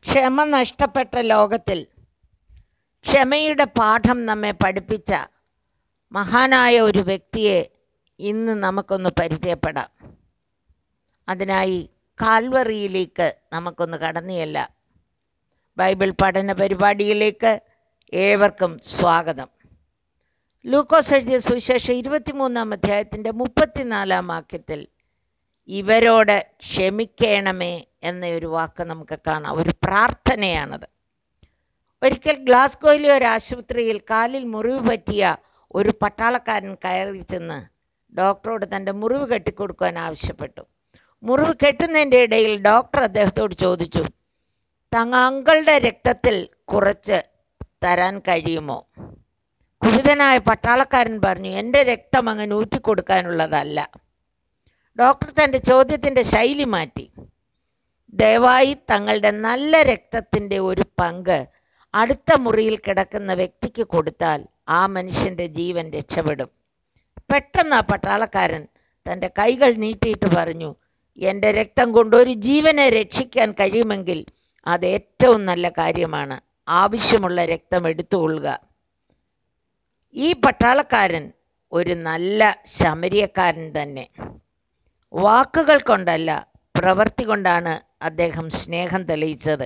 ക്ഷമ നഷ്ടപ്പെട്ട ലോകത്തിൽ ക്ഷമയുടെ പാഠം നമ്മെ പഠിപ്പിച്ച മഹാനായ ഒരു വ്യക്തിയെ ഇന്ന് നമുക്കൊന്ന് പരിചയപ്പെടാം അതിനായി കാൽവറിയിലേക്ക് നമുക്കൊന്ന് കടന്നിയല്ല ബൈബിൾ പഠന പരിപാടിയിലേക്ക് ഏവർക്കും സ്വാഗതം ലൂക്കോസ് എഴുതിയ സുവിശേഷം ഇരുപത്തിമൂന്നാം അധ്യായത്തിൻ്റെ മുപ്പത്തിനാലാം വാക്യത്തിൽ ഇവരോട് ക്ഷമിക്കണമേ എന്ന ഒരു വാക്ക് നമുക്ക് കാണാം ഒരു പ്രാർത്ഥനയാണത് ഒരിക്കൽ ഗ്ലാസ്ഗോയിലെ ഒരു ആശുപത്രിയിൽ കാലിൽ മുറിവ് പറ്റിയ ഒരു പട്ടാളക്കാരൻ കയറി ചെന്ന് ഡോക്ടറോട് തൻ്റെ മുറിവ് കെട്ടിക്കൊടുക്കാൻ ആവശ്യപ്പെട്ടു മുറിവ് കെട്ടുന്നതിൻ്റെ ഇടയിൽ ഡോക്ടർ അദ്ദേഹത്തോട് ചോദിച്ചു തങ്ങളുടെ രക്തത്തിൽ കുറച്ച് തരാൻ കഴിയുമോ കുപിതനായ പട്ടാളക്കാരൻ പറഞ്ഞു എൻ്റെ രക്തം അങ്ങനെ ഊറ്റിക്കൊടുക്കാനുള്ളതല്ല ഡോക്ടർ തൻ്റെ ചോദ്യത്തിൻ്റെ ശൈലി മാറ്റി ദയവായി തങ്ങളുടെ നല്ല രക്തത്തിൻ്റെ ഒരു പങ്ക് അടുത്ത മുറിയിൽ കിടക്കുന്ന വ്യക്തിക്ക് കൊടുത്താൽ ആ മനുഷ്യൻ്റെ ജീവൻ രക്ഷപ്പെടും പെട്ടെന്ന് ആ പട്ടാളക്കാരൻ തൻ്റെ കൈകൾ നീട്ടിയിട്ട് പറഞ്ഞു എൻ്റെ രക്തം കൊണ്ട് ഒരു ജീവനെ രക്ഷിക്കാൻ കഴിയുമെങ്കിൽ അത് ഏറ്റവും നല്ല കാര്യമാണ് ആവശ്യമുള്ള രക്തം എടുത്തുകൊള്ളുക ഈ പട്ടാളക്കാരൻ ഒരു നല്ല ശമരിയക്കാരൻ തന്നെ വാക്കുകൾ കൊണ്ടല്ല പ്രവൃത്തി കൊണ്ടാണ് അദ്ദേഹം സ്നേഹം തെളിയിച്ചത്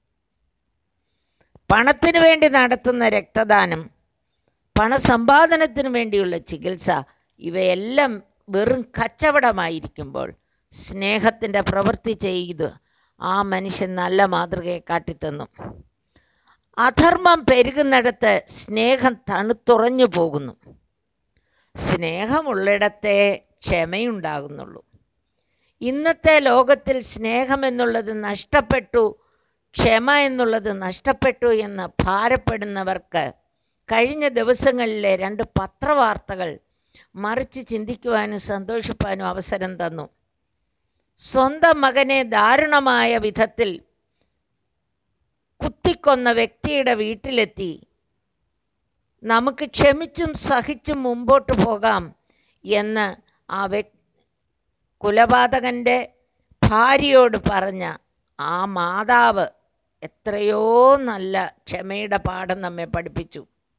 പണത്തിനു വേണ്ടി നടത്തുന്ന രക്തദാനം പണസമ്പാദനത്തിനു വേണ്ടിയുള്ള ചികിത്സ ഇവയെല്ലാം വെറും കച്ചവടമായിരിക്കുമ്പോൾ സ്നേഹത്തിൻ്റെ പ്രവൃത്തി ചെയ്ത് ആ മനുഷ്യൻ നല്ല മാതൃകയെ കാട്ടിത്തന്നു അധർമ്മം പെരുകുന്നിടത്ത് സ്നേഹം തണുത്തുറഞ്ഞു പോകുന്നു സ്നേഹമുള്ളിടത്തെ ക്ഷമയുണ്ടാകുന്നുള്ളൂ ഇന്നത്തെ ലോകത്തിൽ സ്നേഹം എന്നുള്ളത് നഷ്ടപ്പെട്ടു ക്ഷമ എന്നുള്ളത് നഷ്ടപ്പെട്ടു എന്ന് ഭാരപ്പെടുന്നവർക്ക് കഴിഞ്ഞ ദിവസങ്ങളിലെ രണ്ട് പത്രവാർത്തകൾ മറിച്ച് ചിന്തിക്കുവാനും സന്തോഷിപ്പാനും അവസരം തന്നു സ്വന്തം മകനെ ദാരുണമായ വിധത്തിൽ കുത്തിക്കൊന്ന വ്യക്തിയുടെ വീട്ടിലെത്തി നമുക്ക് ക്ഷമിച്ചും സഹിച്ചും മുമ്പോട്ട് പോകാം എന്ന് ആ വ്യക് കുലപാതകന്റെ ഭാര്യയോട് പറഞ്ഞ ആ മാതാവ് എത്രയോ നല്ല ക്ഷമയുടെ പാഠം നമ്മെ പഠിപ്പിച്ചു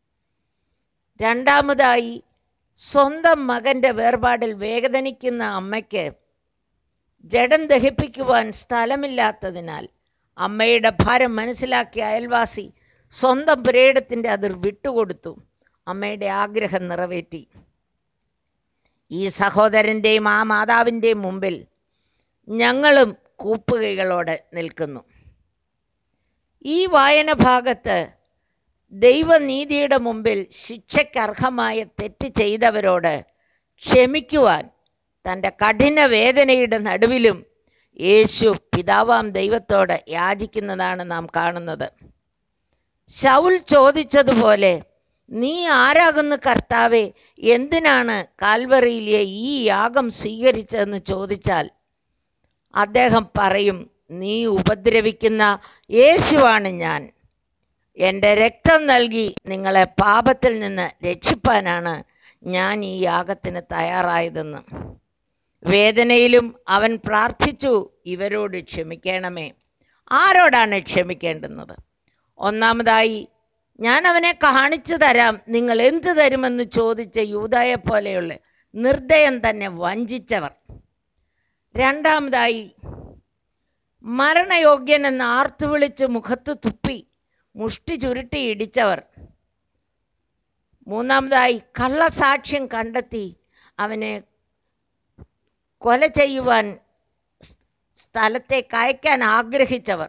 രണ്ടാമതായി സ്വന്തം മകന്റെ വേർപാടിൽ വേദനിക്കുന്ന അമ്മയ്ക്ക് ജഡം ദഹിപ്പിക്കുവാൻ സ്ഥലമില്ലാത്തതിനാൽ അമ്മയുടെ ഭാരം മനസ്സിലാക്കിയ അയൽവാസി സ്വന്തം പുരയിടത്തിൻ്റെ അതിർ വിട്ടുകൊടുത്തു അമ്മയുടെ ആഗ്രഹം നിറവേറ്റി ഈ സഹോദരൻ്റെയും ആ മാതാവിൻ്റെയും മുമ്പിൽ ഞങ്ങളും കൂപ്പുകൈകളോടെ നിൽക്കുന്നു ഈ വായന ഭാഗത്ത് ദൈവനീതിയുടെ മുമ്പിൽ ശിക്ഷയ്ക്കർഹമായ തെറ്റ് ചെയ്തവരോട് ക്ഷമിക്കുവാൻ തൻ്റെ കഠിന വേദനയുടെ നടുവിലും യേശു പിതാവാം ദൈവത്തോട് യാചിക്കുന്നതാണ് നാം കാണുന്നത് ശൗൽ ചോദിച്ചതുപോലെ നീ ആരാകുന്നു കർത്താവെ എന്തിനാണ് കാൽവറിയിലെ ഈ യാഗം സ്വീകരിച്ചതെന്ന് ചോദിച്ചാൽ അദ്ദേഹം പറയും നീ ഉപദ്രവിക്കുന്ന യേശുവാണ് ഞാൻ എൻ്റെ രക്തം നൽകി നിങ്ങളെ പാപത്തിൽ നിന്ന് രക്ഷിപ്പാനാണ് ഞാൻ ഈ യാഗത്തിന് തയ്യാറായതെന്ന് വേദനയിലും അവൻ പ്രാർത്ഥിച്ചു ഇവരോട് ക്ഷമിക്കണമേ ആരോടാണ് ക്ഷമിക്കേണ്ടുന്നത് ഒന്നാമതായി ഞാൻ അവനെ കാണിച്ചു തരാം നിങ്ങൾ എന്ത് തരുമെന്ന് ചോദിച്ച യൂതായെ പോലെയുള്ള നിർദ്ദയം തന്നെ വഞ്ചിച്ചവർ രണ്ടാമതായി മരണയോഗ്യനെന്ന് ആർത്തു വിളിച്ച് മുഖത്ത് തുപ്പി മുഷ്ടി ചുരുട്ടി ഇടിച്ചവർ മൂന്നാമതായി കള്ളസാക്ഷ്യം കണ്ടെത്തി അവനെ കൊല ചെയ്യുവാൻ സ്ഥലത്തേക്ക് അയക്കാൻ ആഗ്രഹിച്ചവർ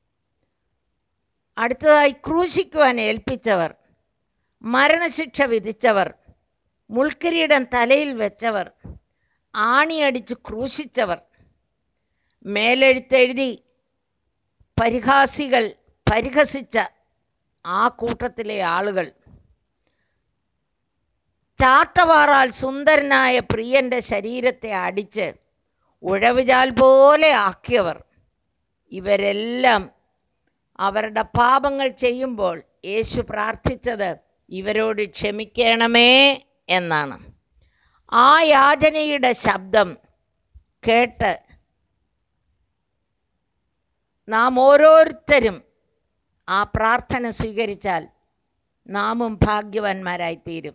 അടുത്തതായി ക്രൂശിക്കുവാൻ ഏൽപ്പിച്ചവർ മരണശിക്ഷ വിധിച്ചവർ മുൾക്കിരീടം തലയിൽ വെച്ചവർ ആണിയടിച്ച് ക്രൂശിച്ചവർ മേലെഴുത്തെഴുതി പരിഹാസികൾ പരിഹസിച്ച ആ കൂട്ടത്തിലെ ആളുകൾ ചാട്ടവാറാൽ സുന്ദരനായ പ്രിയന്റെ ശരീരത്തെ അടിച്ച് ഉഴവുചാൽ പോലെ ആക്കിയവർ ഇവരെല്ലാം അവരുടെ പാപങ്ങൾ ചെയ്യുമ്പോൾ യേശു പ്രാർത്ഥിച്ചത് ഇവരോട് ക്ഷമിക്കണമേ എന്നാണ് ആ യാചനയുടെ ശബ്ദം കേട്ട് നാം ഓരോരുത്തരും ആ പ്രാർത്ഥന സ്വീകരിച്ചാൽ നാമും ഭാഗ്യവാന്മാരായിത്തീരും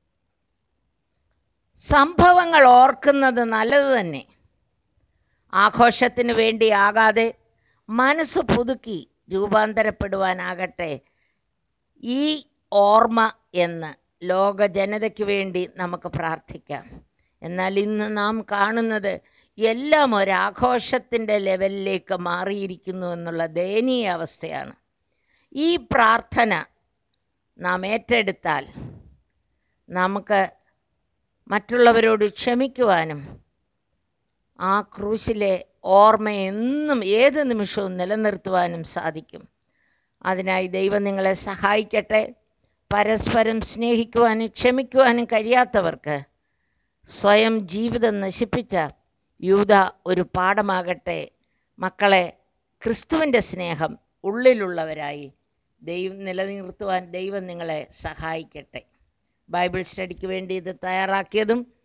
സംഭവങ്ങൾ ഓർക്കുന്നത് നല്ലത് തന്നെ ആഘോഷത്തിന് വേണ്ടി ആകാതെ മനസ്സ് പുതുക്കി രൂപാന്തരപ്പെടുവാനാകട്ടെ ഈ ഓർമ്മ എന്ന് ലോക ജനതയ്ക്ക് വേണ്ടി നമുക്ക് പ്രാർത്ഥിക്കാം എന്നാൽ ഇന്ന് നാം കാണുന്നത് എല്ലാം ഒരാഘോഷത്തിൻ്റെ ലെവലിലേക്ക് മാറിയിരിക്കുന്നു എന്നുള്ള ദയനീയ അവസ്ഥയാണ് ഈ പ്രാർത്ഥന നാം ഏറ്റെടുത്താൽ നമുക്ക് മറ്റുള്ളവരോട് ക്ഷമിക്കുവാനും ആ ക്രൂശിലെ ഓർമ്മ എന്നും ഏത് നിമിഷവും നിലനിർത്തുവാനും സാധിക്കും അതിനായി ദൈവം നിങ്ങളെ സഹായിക്കട്ടെ പരസ്പരം സ്നേഹിക്കുവാനും ക്ഷമിക്കുവാനും കഴിയാത്തവർക്ക് സ്വയം ജീവിതം നശിപ്പിച്ച യൂത ഒരു പാഠമാകട്ടെ മക്കളെ ക്രിസ്തുവിൻ്റെ സ്നേഹം ഉള്ളിലുള്ളവരായി ദൈവം നിലനിർത്തുവാൻ ദൈവം നിങ്ങളെ സഹായിക്കട്ടെ ബൈബിൾ സ്റ്റഡിക്ക് വേണ്ടി ഇത് തയ്യാറാക്കിയതും